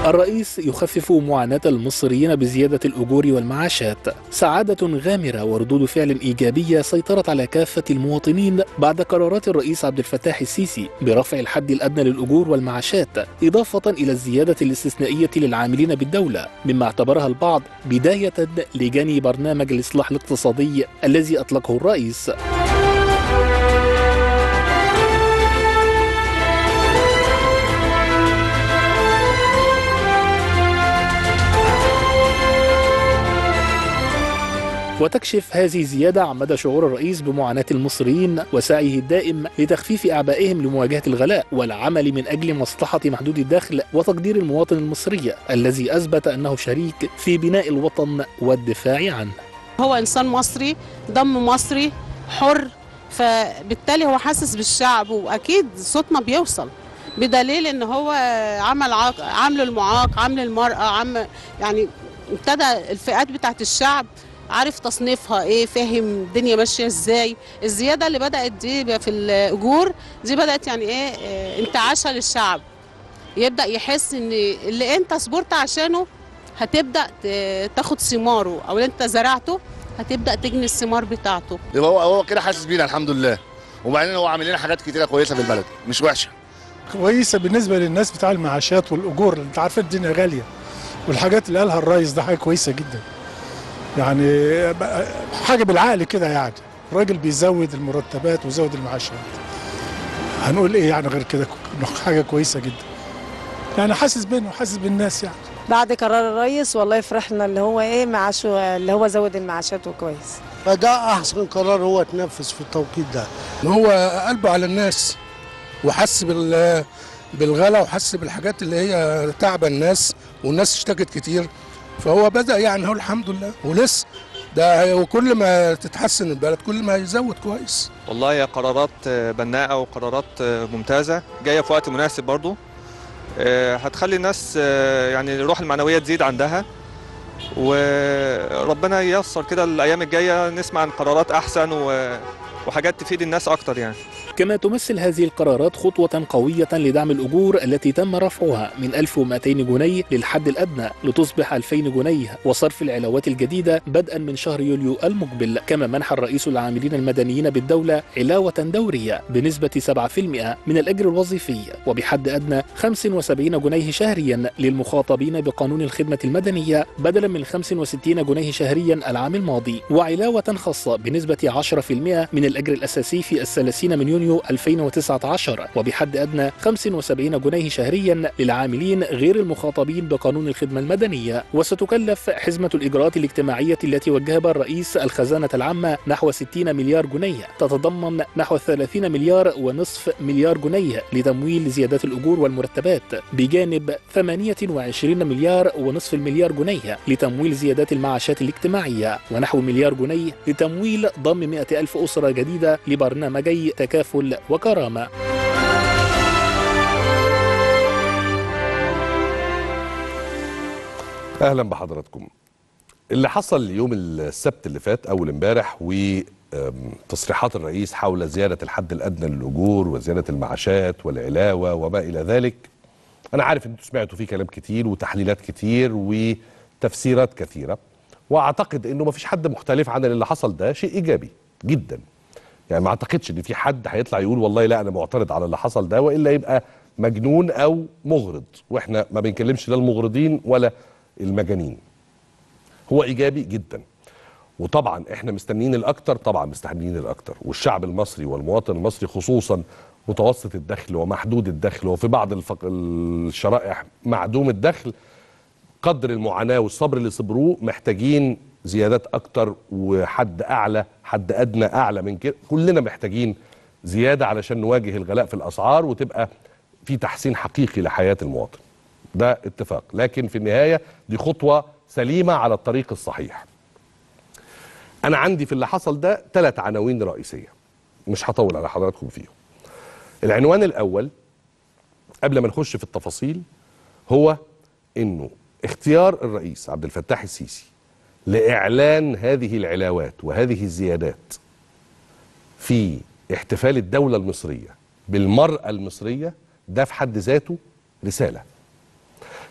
الرئيس يخفف معاناة المصريين بزيادة الأجور والمعاشات سعادة غامرة وردود فعل إيجابية سيطرت على كافة المواطنين بعد قرارات الرئيس عبد الفتاح السيسي برفع الحد الأدنى للأجور والمعاشات إضافة إلى الزيادة الاستثنائية للعاملين بالدولة مما اعتبرها البعض بداية لجني برنامج الإصلاح الاقتصادي الذي أطلقه الرئيس وتكشف هذه الزيادة عن مدى شعور الرئيس بمعاناة المصريين وسعيه الدائم لتخفيف أعبائهم لمواجهة الغلاء والعمل من أجل مصلحة محدود الدخل وتقدير المواطن المصري الذي أثبت أنه شريك في بناء الوطن والدفاع عنه هو انسان مصري دم مصري حر فبالتالي هو حاسس بالشعب واكيد صوتنا بيوصل بدليل ان هو عمل عاق... عامل المعاق عامل المراه عم يعني ابتدى الفئات بتاعت الشعب عارف تصنيفها ايه فاهم الدنيا ماشيه ازاي الزياده اللي بدات دي في الاجور دي بدات يعني ايه آه، انتعاشها للشعب يبدا يحس ان اللي انت صبرت عشانه هتبدا ت- تاخد ثماره او اللي انت زرعته هتبدا تجني الثمار بتاعته يبقى هو هو كده حاسس بينا الحمد لله وبعدين هو عامل لنا حاجات كتيره كويسه في البلد مش وحشه كويسه بالنسبه للناس بتاع المعاشات والاجور انت عارف الدنيا غاليه والحاجات اللي قالها الرئيس ده حاجه كويسه جدا يعني بقى حاجه بالعقل كده يعني الراجل بيزود المرتبات ويزود المعاشات هنقول ايه يعني غير كده حاجه كويسه جدا يعني حاسس بينه وحاسس بالناس يعني بعد قرار الرئيس والله فرحنا اللي هو ايه معاشه اللي هو زود المعاشات وكويس فده احسن قرار هو اتنفذ في التوقيت ده هو قلبه على الناس وحس بال بالغلا وحس بالحاجات اللي هي تعب الناس والناس اشتكت كتير فهو بدأ يعني هو الحمد لله ولسه ده وكل ما تتحسن البلد كل ما يزود كويس والله هي قرارات آه، بناءة وقرارات آه، ممتازة جاية في وقت مناسب برضو آه، هتخلي الناس آه، يعني الروح المعنوية تزيد عندها وربنا ييسر كده الأيام الجاية نسمع عن قرارات أحسن و- وحاجات تفيد الناس أكتر يعني كما تمثل هذه القرارات خطوة قوية لدعم الأجور التي تم رفعها من 1200 جنيه للحد الأدنى لتصبح 2000 جنيه وصرف العلاوات الجديدة بدءا من شهر يوليو المقبل كما منح الرئيس العاملين المدنيين بالدولة علاوة دورية بنسبة 7% من الأجر الوظيفي وبحد أدنى 75 جنيه شهريا للمخاطبين بقانون الخدمة المدنية بدلا من 65 جنيه شهريا العام الماضي وعلاوة خاصة بنسبة 10% من الأجر الأساسي في الثلاثين من يونيو 2019 وبحد أدنى 75 جنيه شهريا للعاملين غير المخاطبين بقانون الخدمة المدنية وستكلف حزمة الإجراءات الاجتماعية التي وجهها بها الرئيس الخزانة العامة نحو 60 مليار جنيه تتضمن نحو 30 مليار ونصف مليار جنيه لتمويل زيادات الأجور والمرتبات بجانب 28 مليار ونصف المليار جنيه لتمويل زيادات المعاشات الاجتماعية ونحو مليار جنيه لتمويل ضم 100 ألف أسرة جديدة لبرنامجي تكافل وكرامة اهلا بحضراتكم اللي حصل يوم السبت اللي فات اول امبارح وتصريحات الرئيس حول زياده الحد الادنى للاجور وزياده المعاشات والعلاوه وما الى ذلك انا عارف ان انتم سمعتوا فيه كلام كتير وتحليلات كتير وتفسيرات كثيره واعتقد انه ما فيش حد مختلف عن اللي حصل ده شيء ايجابي جدا يعني ما اعتقدش ان في حد هيطلع يقول والله لا انا معترض على اللي حصل ده والا يبقى مجنون او مغرض واحنا ما بنكلمش لا المغرضين ولا المجانين هو ايجابي جدا وطبعا احنا مستنيين الاكتر طبعا مستنيين الاكتر والشعب المصري والمواطن المصري خصوصا متوسط الدخل ومحدود الدخل وفي بعض الفق... الشرائح معدوم الدخل قدر المعاناه والصبر اللي صبروه محتاجين زيادات اكتر وحد اعلى حد ادنى اعلى من كده كلنا محتاجين زياده علشان نواجه الغلاء في الاسعار وتبقى في تحسين حقيقي لحياه المواطن ده اتفاق لكن في النهايه دي خطوه سليمه على الطريق الصحيح انا عندي في اللي حصل ده ثلاث عناوين رئيسيه مش هطول على حضراتكم فيهم العنوان الاول قبل ما نخش في التفاصيل هو انه اختيار الرئيس عبد الفتاح السيسي لاعلان هذه العلاوات وهذه الزيادات في احتفال الدوله المصريه بالمراه المصريه ده في حد ذاته رساله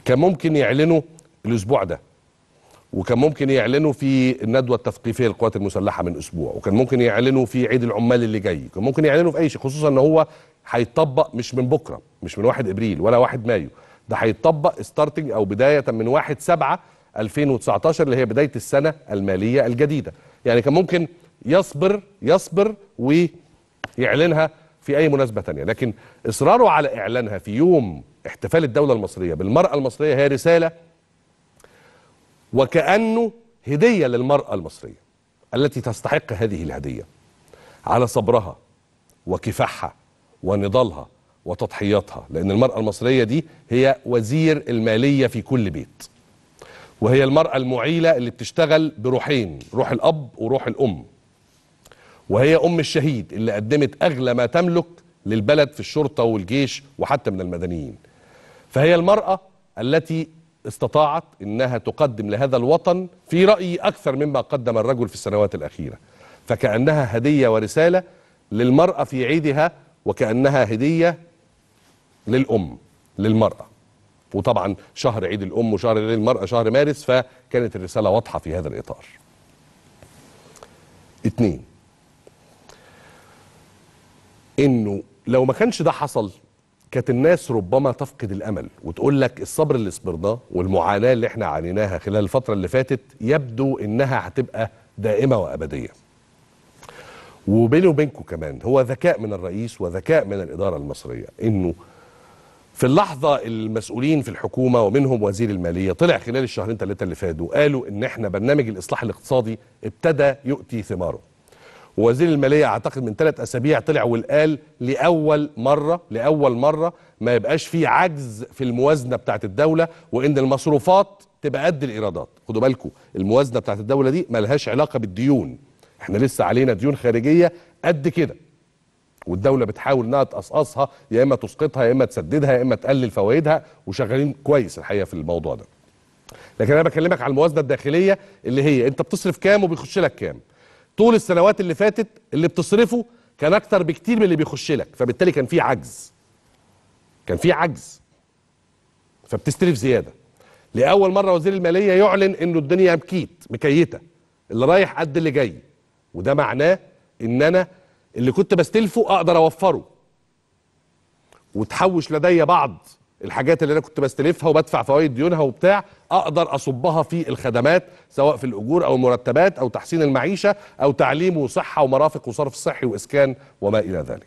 كان ممكن يعلنوا الاسبوع ده وكان ممكن يعلنوا في الندوه التثقيفيه للقوات المسلحه من اسبوع وكان ممكن يعلنوا في عيد العمال اللي جاي كان ممكن يعلنوا في اي شيء خصوصا ان هو هيتطبق مش من بكره مش من 1 ابريل ولا 1 مايو ده هيتطبق ستارتنج او بدايه من 1 7 2019 اللي هي بدايه السنه الماليه الجديده يعني كان ممكن يصبر يصبر ويعلنها في اي مناسبه تانية لكن اصراره على اعلانها في يوم احتفال الدوله المصريه بالمراه المصريه هي رساله وكانه هديه للمراه المصريه التي تستحق هذه الهديه على صبرها وكفاحها ونضالها وتضحياتها لان المراه المصريه دي هي وزير الماليه في كل بيت وهي المراه المعيله اللي بتشتغل بروحين روح الاب وروح الام وهي ام الشهيد اللي قدمت اغلى ما تملك للبلد في الشرطه والجيش وحتى من المدنيين فهي المراه التي استطاعت انها تقدم لهذا الوطن في رايي اكثر مما قدم الرجل في السنوات الاخيره فكانها هديه ورساله للمراه في عيدها وكانها هديه للام للمراه وطبعا شهر عيد الام وشهر عيد المراه شهر مارس فكانت الرساله واضحه في هذا الاطار اتنين انه لو ما كانش ده حصل كانت الناس ربما تفقد الامل وتقول لك الصبر اللي صبرناه والمعاناه اللي احنا عانيناها خلال الفتره اللي فاتت يبدو انها هتبقى دائمه وابديه. وبيني وبينكم كمان هو ذكاء من الرئيس وذكاء من الاداره المصريه انه في اللحظه المسؤولين في الحكومه ومنهم وزير الماليه طلع خلال الشهرين ثلاثه اللي فاتوا قالوا ان احنا برنامج الاصلاح الاقتصادي ابتدى يؤتي ثماره. ووزير الماليه اعتقد من ثلاث اسابيع طلع وقال لاول مره لاول مره ما يبقاش في عجز في الموازنه بتاعت الدوله وان المصروفات تبقى قد الايرادات خدوا بالكم الموازنه بتاعت الدوله دي ملهاش علاقه بالديون احنا لسه علينا ديون خارجيه قد كده والدوله بتحاول انها تقصقصها يا اما تسقطها يا اما تسددها يا اما تقلل فوائدها وشغالين كويس الحقيقه في الموضوع ده لكن انا بكلمك على الموازنه الداخليه اللي هي انت بتصرف كام وبيخش لك كام طول السنوات اللي فاتت اللي بتصرفه كان اكتر بكتير من اللي بيخش لك فبالتالي كان في عجز كان في عجز فبتستلف زياده لاول مره وزير الماليه يعلن انه الدنيا مكيت مكيته اللي رايح قد اللي جاي وده معناه ان انا اللي كنت بستلفه اقدر اوفره وتحوش لدي بعض الحاجات اللي انا كنت بستلفها وبدفع فوائد ديونها وبتاع اقدر اصبها في الخدمات سواء في الاجور او المرتبات او تحسين المعيشه او تعليم وصحه ومرافق وصرف صحي واسكان وما الى ذلك.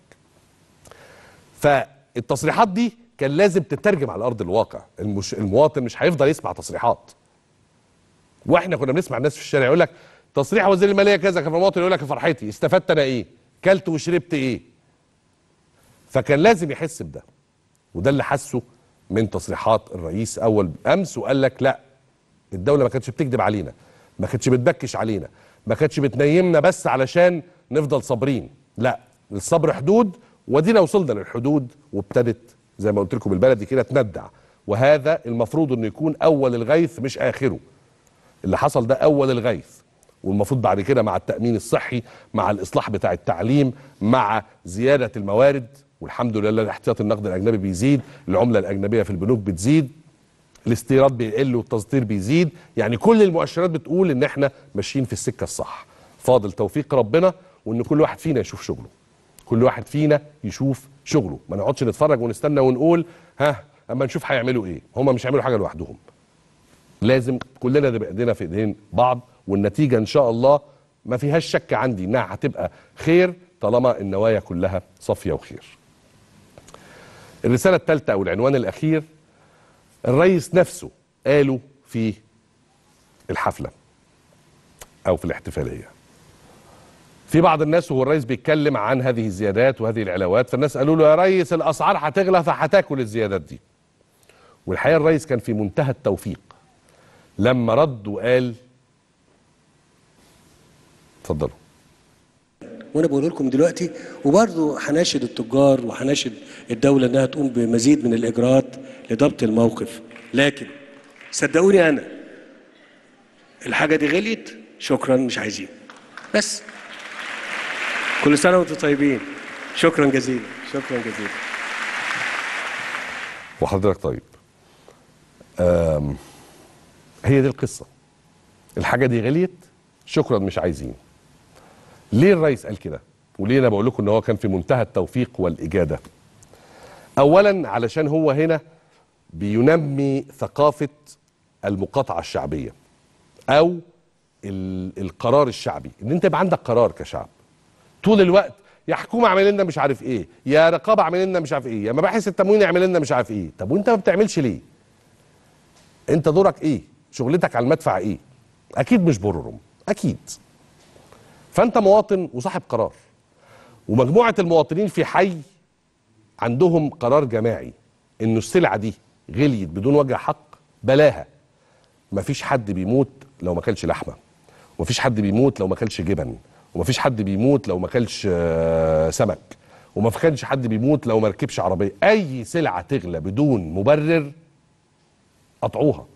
فالتصريحات دي كان لازم تترجم على ارض الواقع، المش... المواطن مش هيفضل يسمع تصريحات. واحنا كنا بنسمع الناس في الشارع يقول لك تصريح وزير الماليه كذا كان المواطن يقول لك يا فرحتي استفدت انا ايه؟ كلت وشربت ايه؟ فكان لازم يحس بده. وده اللي حسه من تصريحات الرئيس اول امس وقال لك لا الدوله ما كانتش بتكذب علينا ما كانتش بتبكش علينا ما كانتش بتنيمنا بس علشان نفضل صابرين لا الصبر حدود ودينا وصلنا للحدود وابتدت زي ما قلت لكم بالبلدي كده تندع وهذا المفروض انه يكون اول الغيث مش اخره اللي حصل ده اول الغيث والمفروض بعد كده مع التامين الصحي مع الاصلاح بتاع التعليم مع زياده الموارد والحمد لله الاحتياط النقد الاجنبي بيزيد العمله الاجنبيه في البنوك بتزيد الاستيراد بيقل والتصدير بيزيد يعني كل المؤشرات بتقول ان احنا ماشيين في السكه الصح فاضل توفيق ربنا وان كل واحد فينا يشوف شغله كل واحد فينا يشوف شغله ما نقعدش نتفرج ونستنى ونقول ها اما نشوف هيعملوا ايه هم مش هيعملوا حاجه لوحدهم لازم كلنا نبقى ايدينا في ايدين بعض والنتيجه ان شاء الله ما فيهاش شك عندي انها هتبقى خير طالما النوايا كلها صافيه وخير الرسالة الثالثة أو العنوان الأخير الرئيس نفسه قاله في الحفلة أو في الاحتفالية في بعض الناس وهو الرئيس بيتكلم عن هذه الزيادات وهذه العلاوات فالناس قالوا له يا ريس الأسعار هتغلى فهتاكل الزيادات دي والحقيقة الرئيس كان في منتهى التوفيق لما رد وقال اتفضلوا وانا بقول لكم دلوقتي وبرضه هناشد التجار وهناشد الدوله انها تقوم بمزيد من الاجراءات لضبط الموقف لكن صدقوني انا الحاجه دي غليت شكرا مش عايزين بس كل سنه وانتم طيبين شكرا جزيلا شكرا جزيلا وحضرتك طيب آم، هي دي القصه الحاجه دي غليت شكرا مش عايزين ليه الرئيس قال كده وليه انا بقول لكم ان هو كان في منتهى التوفيق والاجاده اولا علشان هو هنا بينمي ثقافه المقاطعه الشعبيه او ال- القرار الشعبي ان انت يبقى عندك قرار كشعب طول الوقت يا حكومه اعمل لنا مش عارف ايه يا رقابه اعمل لنا مش عارف ايه يا مباحث التموين اعمل لنا مش عارف ايه طب وانت ما بتعملش ليه انت دورك ايه شغلتك على المدفع ايه اكيد مش بررم اكيد فانت مواطن وصاحب قرار ومجموعه المواطنين في حي عندهم قرار جماعي انه السلعه دي غليت بدون وجه حق بلاها مفيش حد بيموت لو ما كلش لحمه ومفيش حد بيموت لو ما كلش جبن ومفيش حد بيموت لو ما كلش آه، سمك وما كانش حد بيموت لو ما ركبش عربيه اي سلعه تغلى بدون مبرر قطعوها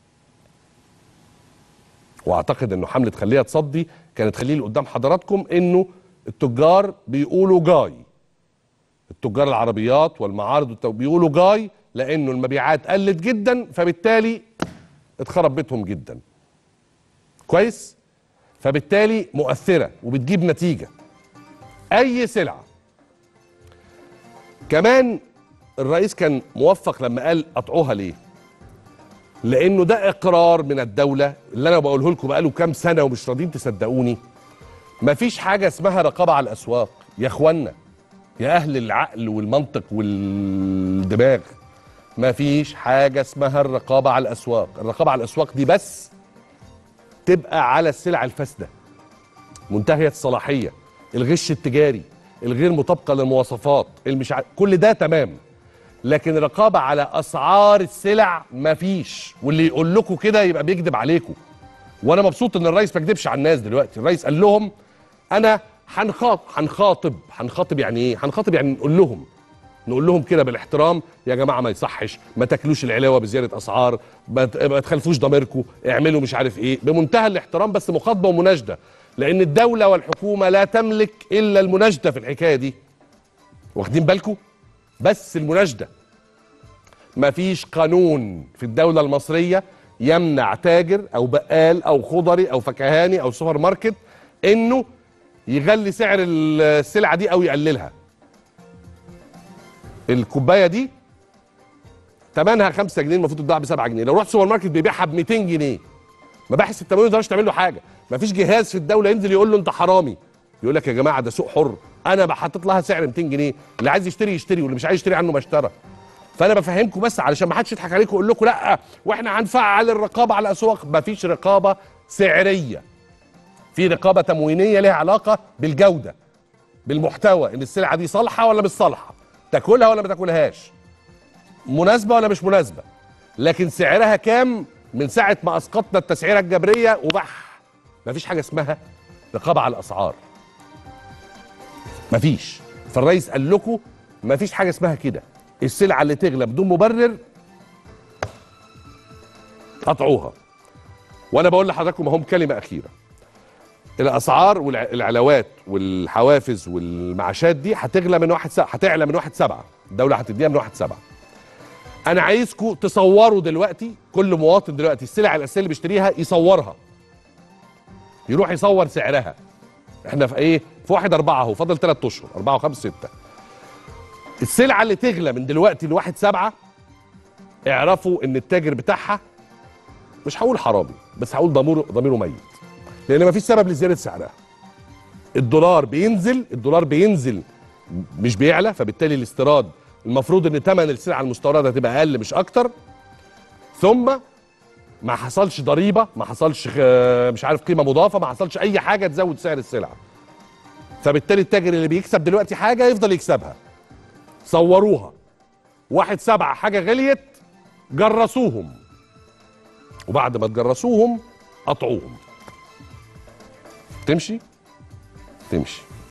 واعتقد انه حمله خليها تصدي كانت خليه قدام حضراتكم انه التجار بيقولوا جاي التجار العربيات والمعارض والتو- بيقولوا جاي لانه المبيعات قلت جدا فبالتالي اتخرب بيتهم جدا كويس فبالتالي مؤثره وبتجيب نتيجه اي سلعه كمان الرئيس كان موفق لما قال قطعوها ليه لانه ده اقرار من الدوله اللي انا بقوله لكم بقاله كام سنه ومش راضيين تصدقوني مفيش حاجه اسمها رقابه على الاسواق يا اخوانا يا اهل العقل والمنطق والدماغ مفيش حاجه اسمها الرقابه على الاسواق الرقابه على الاسواق دي بس تبقى على السلع الفاسده منتهيه الصلاحيه الغش التجاري الغير مطابقه للمواصفات المش ع... كل ده تمام لكن رقابه على اسعار السلع مفيش واللي يقول لكم كده يبقى بيكذب عليكم وانا مبسوط ان الرئيس ما كدبش على الناس دلوقتي الرئيس قال لهم انا هنخاطب هنخاطب هنخاطب يعني ايه هنخاطب يعني نقول لهم نقول لهم كده بالاحترام يا جماعه ما يصحش ما تاكلوش العلاوه بزياده اسعار ما ت- ما تخلفوش ضميركم اعملوا مش عارف ايه بمنتهى الاحترام بس مخاطبه ومناشده لان الدوله والحكومه لا تملك الا المناشده في الحكايه دي واخدين بالكم بس المناشده مفيش قانون في الدولة المصرية يمنع تاجر أو بقال أو خضري أو فكهاني أو سوبر ماركت إنه يغلي سعر السلعة دي أو يقللها الكوباية دي ثمنها 5 جنيه المفروض تتباع ب 7 جنيه لو رحت سوبر ماركت بيبيعها ب 200 جنيه مباحث التموين ما تقدرش تعمل له حاجه مفيش جهاز في الدوله ينزل يقول له انت حرامي يقول لك يا جماعه ده سوق حر انا بحطط لها سعر 200 جنيه اللي عايز يشتري يشتري واللي مش عايز يشتري عنه ما اشترى فانا بفهمكم بس علشان ما حدش يضحك عليكم ويقول لكم لا واحنا هنفعل الرقابه على الاسواق مفيش رقابه سعريه في رقابه تموينيه لها علاقه بالجوده بالمحتوى ان السلعه دي صالحه ولا مش صالحه تاكلها ولا ما تاكلهاش مناسبه ولا مش مناسبه لكن سعرها كام من ساعه ما اسقطنا التسعيره الجبريه وبح مفيش حاجه اسمها رقابه على الاسعار مفيش فالرئيس قال لكم مفيش حاجه اسمها كده السلعه اللي تغلى بدون مبرر قطعوها وانا بقول لحضراتكم اهم كلمه اخيره الاسعار والعلاوات والحوافز والمعاشات دي هتغلى من واحد سبعة هتعلى من واحد سبعة الدولة هتديها من واحد سبعة أنا عايزكم تصوروا دلوقتي كل مواطن دلوقتي السلع الأساسية اللي بيشتريها يصورها يروح يصور سعرها احنا في ايه؟ في واحد أربعة أهو فاضل ثلاث أشهر أربعة وخمس ستة السلعة اللي تغلى من دلوقتي لواحد سبعة اعرفوا إن التاجر بتاعها مش هقول حرامي بس هقول ضميره ضميره ميت لان مفيش سبب لزياده سعرها الدولار بينزل الدولار بينزل مش بيعلى فبالتالي الاستيراد المفروض ان ثمن السلعه المستورده تبقى اقل مش اكتر ثم ما حصلش ضريبه ما حصلش آه، مش عارف قيمه مضافه ما حصلش اي حاجه تزود سعر السلعه فبالتالي التاجر اللي بيكسب دلوقتي حاجه يفضل يكسبها صوروها واحد سبعة حاجه غليت جرسوهم وبعد ما تجرسوهم قطعوهم تمشي تمشي